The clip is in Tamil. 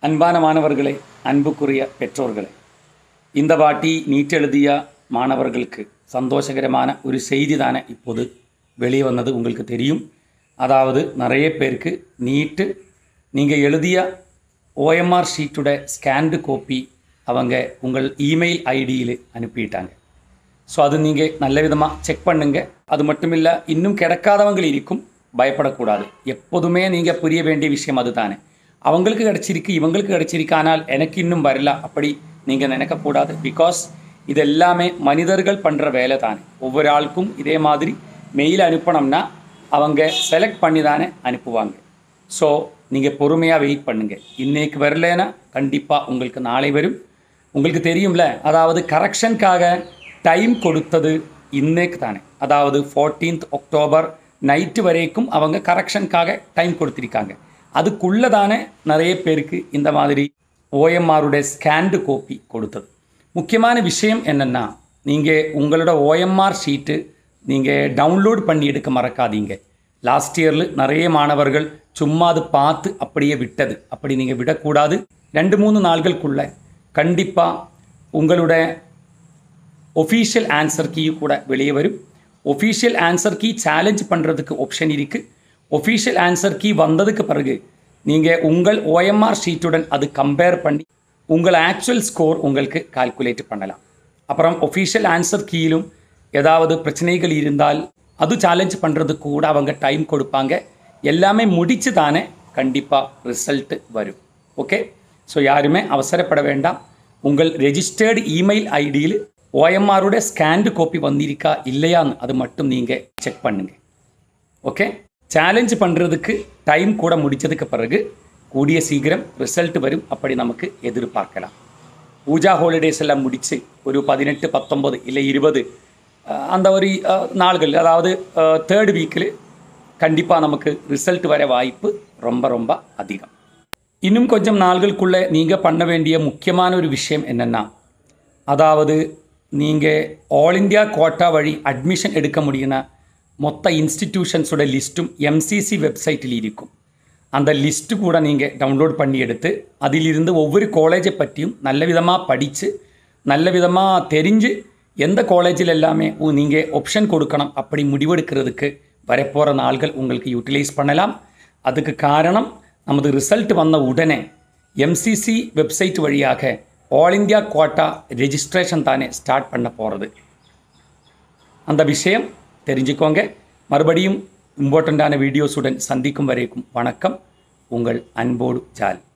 அன்பான மாணவர்களே அன்புக்குரிய பெற்றோர்களே இந்த வாட்டி நீட் எழுதிய மாணவர்களுக்கு சந்தோஷகரமான ஒரு செய்தி தானே இப்போது வெளியே வந்தது உங்களுக்கு தெரியும் அதாவது நிறைய பேருக்கு நீட்டு நீங்கள் எழுதிய ஓஎம்ஆர் ஷீட்டோட ஸ்கேன்டு கோப்பி அவங்க உங்கள் இமெயில் ஐடியில் அனுப்பிட்டாங்க ஸோ அது நீங்கள் நல்ல விதமாக செக் பண்ணுங்க அது மட்டும் இல்லை இன்னும் கிடைக்காதவங்க இருக்கும் பயப்படக்கூடாது எப்போதுமே நீங்கள் புரிய வேண்டிய விஷயம் அதுதானே அவங்களுக்கு கிடைச்சிருக்கு இவங்களுக்கு கிடைச்சிருக்கு ஆனால் எனக்கு இன்னும் வரல அப்படி நீங்கள் நினைக்கக்கூடாது பிகாஸ் இது எல்லாமே மனிதர்கள் பண்ணுற வேலை தானே ஒவ்வொரு ஆளுக்கும் இதே மாதிரி மெயில் அனுப்பணும்னா அவங்க செலக்ட் பண்ணி தானே அனுப்புவாங்க ஸோ நீங்கள் பொறுமையாக வெயிட் பண்ணுங்கள் இன்னைக்கு வரலைன்னா கண்டிப்பாக உங்களுக்கு நாளை வரும் உங்களுக்கு தெரியும்ல அதாவது கரெக்ஷனுக்காக டைம் கொடுத்தது இன்னைக்கு தானே அதாவது 14th அக்டோபர் நைட்டு வரைக்கும் அவங்க கரெக்ஷனுக்காக டைம் கொடுத்திருக்காங்க அதுக்குள்ளே தானே நிறைய பேருக்கு இந்த மாதிரி ஓஎம்ஆருடைய ஸ்கேன்டு கோப்பி கொடுத்தது முக்கியமான விஷயம் என்னென்னா நீங்கள் உங்களோட ஓஎம்ஆர் ஷீட்டு நீங்கள் டவுன்லோட் பண்ணி எடுக்க மறக்காதீங்க லாஸ்ட் இயரில் நிறைய மாணவர்கள் சும்மா அது பார்த்து அப்படியே விட்டது அப்படி நீங்கள் விடக்கூடாது ரெண்டு மூணு நாள்களுக்குள்ள கண்டிப்பாக உங்களோட ஒஃபீஷியல் ஆன்சர் கீ கூட வெளியே வரும் ஒஃபீஷியல் ஆன்சர் கீ சேலஞ்ச் பண்ணுறதுக்கு ஆப்ஷன் இருக்குது ஒஃபீஷியல் ஆன்சர் கீ வந்ததுக்கு பிறகு நீங்கள் உங்கள் ஓஎம்ஆர் ஷீட்டுடன் அது கம்பேர் பண்ணி உங்கள் ஆக்சுவல் ஸ்கோர் உங்களுக்கு கால்குலேட் பண்ணலாம் அப்புறம் ஒஃபீஷியல் ஆன்சர் கீயிலும் ஏதாவது பிரச்சனைகள் இருந்தால் அது சேலஞ்ச் பண்ணுறதுக்கு கூட அவங்க டைம் கொடுப்பாங்க எல்லாமே முடிச்சு தானே கண்டிப்பாக ரிசல்ட்டு வரும் ஓகே ஸோ யாருமே அவசரப்பட வேண்டாம் உங்கள் ரெஜிஸ்டர்டு இமெயில் ஐடியில் ஓஎம்ஆரோட ஸ்கேன்டு கோப்பி வந்திருக்கா இல்லையான்னு அது மட்டும் நீங்கள் செக் பண்ணுங்கள் ஓகே சேலஞ்ச் பண்ணுறதுக்கு டைம் கூட முடிச்சதுக்கு பிறகு கூடிய சீக்கிரம் ரிசல்ட் வரும் அப்படி நமக்கு எதிர்பார்க்கலாம் பூஜா ஹாலிடேஸ் எல்லாம் முடித்து ஒரு பதினெட்டு பத்தொம்பது இல்லை இருபது அஹ், அந்த ஒரு அஹ், நாள்கள் அதாவது தேர்ட் வீக்கில் கண்டிப்பாக நமக்கு ரிசல்ட் வர வாய்ப்பு ரொம்ப ரொம்ப அதிகம் இன்னும் கொஞ்சம் நாள்களுக்குள்ளே நீங்கள் பண்ண வேண்டிய முக்கியமான ஒரு விஷயம் என்னென்னா அதாவது நீங்கள் ஆல் இந்தியா கோட்டா வழி அட்மிஷன் எடுக்க முடியும்னா மொத்த இன்ஸ்டிடியூஷன்ஸோட லிஸ்ட்டும் எம்சிசி வெப்சைட்டில் இருக்கும் அந்த லிஸ்ட்டு கூட நீங்கள் டவுன்லோட் பண்ணி எடுத்து அதிலிருந்து ஒவ்வொரு காலேஜை பற்றியும் நல்ல விதமாக படித்து நல்ல விதமாக தெரிஞ்சு எந்த காலேஜில் எல்லாமே நீங்கள் ஆப்ஷன் கொடுக்கணும் அப்படி முடிவெடுக்கிறதுக்கு வரப்போகிற நாள்கள் உங்களுக்கு யூட்டிலைஸ் பண்ணலாம் அதுக்கு காரணம் நமது ரிசல்ட் வந்த உடனே எம்சிசி வெப்சைட் வழியாக ஆல் இந்தியா கோட்டா ரெஜிஸ்ட்ரேஷன் தானே ஸ்டார்ட் பண்ண போகிறது அந்த விஷயம் தெரிஞ்சுக்கோங்க மறுபடியும் இம்பார்ட்டண்ட்டான வீடியோஸுடன் சந்திக்கும் வரைக்கும் வணக்கம் உங்கள் அன்போடு ஜால்